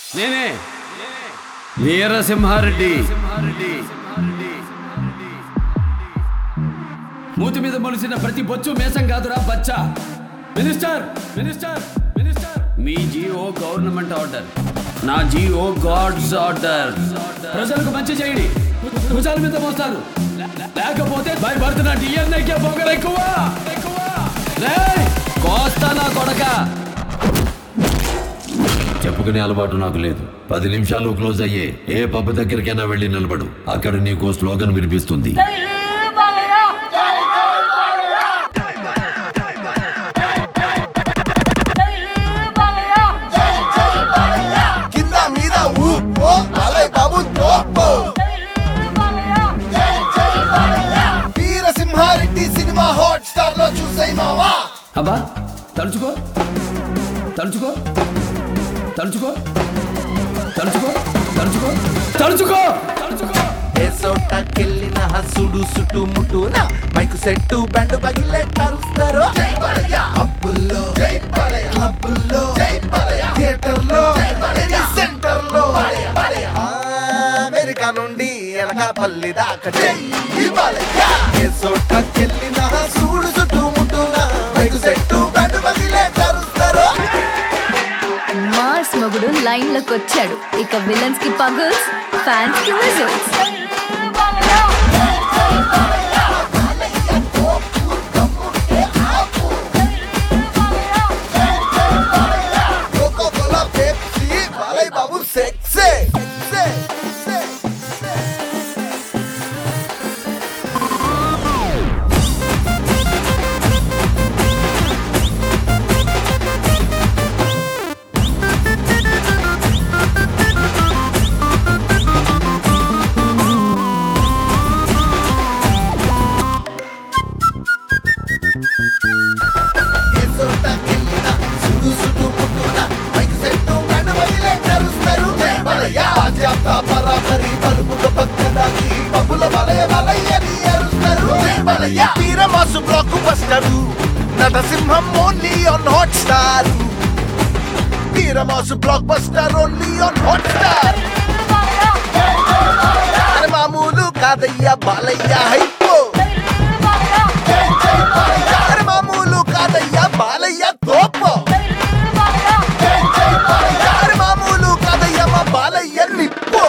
నేనే వీరసింహారెడ్డి మూతి మీద మొలిసిన ప్రతి బొచ్చు మేసం కాదురా బచ్చా మినిస్టర్ మినిస్టర్ మినిస్టర్ మీ జిఓ గవర్నమెంట్ ఆర్డర్ నా జిఓ గాడ్స్ ఆర్డర్ ప్రజలకు మంచి చేయండి భుజాల మీద మోస్తారు లేకపోతే భయపడుతున్న డిఎన్ఏకే పొగరు ఎక్కువ ఎక్కువ రేయ్, కోస్తా నా కొడక చెప్పుకునే అలవాటు నాకు లేదు పది నిమిషాలు క్లోజ్ అయ్యే ఏ పబ్బు దగ్గరికైనా వెళ్ళి నిలబడు అక్కడ నీకు స్లోగన్ వినిపిస్తుంది కింద మీద ఊ ఓ బాలయ్య బాబు తోపు వీరసింహారెడ్డి సినిమా హాట్ స్టార్ లో చూసాయి మావా అబ్బా తలుచుకో తలుచుకో తలుచుకో తలుచుకో తలుచుకో తలుచుకో తలుచుకో ఏసోటకెళ్ళిన హసుడు సుటు ముట్టున మైకు సెట్టు బ్యాండ్ పగిలే కరుస్తారు అప్పుల్లో క్లబ్బుల్లో థియేటర్లో సెంటర్ లో అమెరికా నుండి ఎనకాపల్లి దాకా ఏసోటకెళ్ళిన హసుడు సుటు ముట్టున మైకు సెట్టు బ్యాండ్ పగిలే కరుస్తారు మాస్ మొగుడు లైన్ లోకి వచ్చాడు ఇక విలన్స్ కి పగుల్స్ ఫ్యాన్స్ కి whistles coca cola Pepsi Balayya Babu sexy sexy వీరమాసు బ్లాక్ బస్టరు నటసింహం ఓన్లీ ఆన్ హాట్ స్టార్ వీరమాసు blockbuster only on hot star అరే మామూలు కాదయ్యా బాలయ్య హైపో అరే మామూలు కాదయ్యా బాలయ్య తోపో అరే మామూలు కాదయ్యా మా బాలయ్య నిప్పో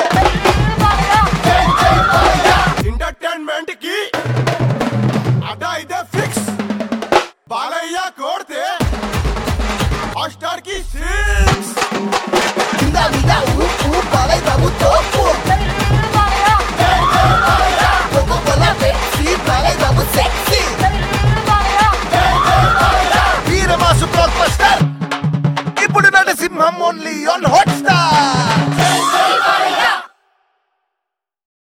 ఎంటర్టైన్మెంట్ కి అడ్డా ఇదే ఫిక్స్ బాలయ్య కోడితే హాట్స్టార్ కి సిక్స్ కింద మీద ఊ ఊ బాలయ్య బాబు తోపు coca cola Pepsi Balayya Babu sexy వీరమాసు బ్లాక్ బస్టర్ ఇప్పుడు నటసింహం ఓన్లీ ఆన్ హాట్ స్టార్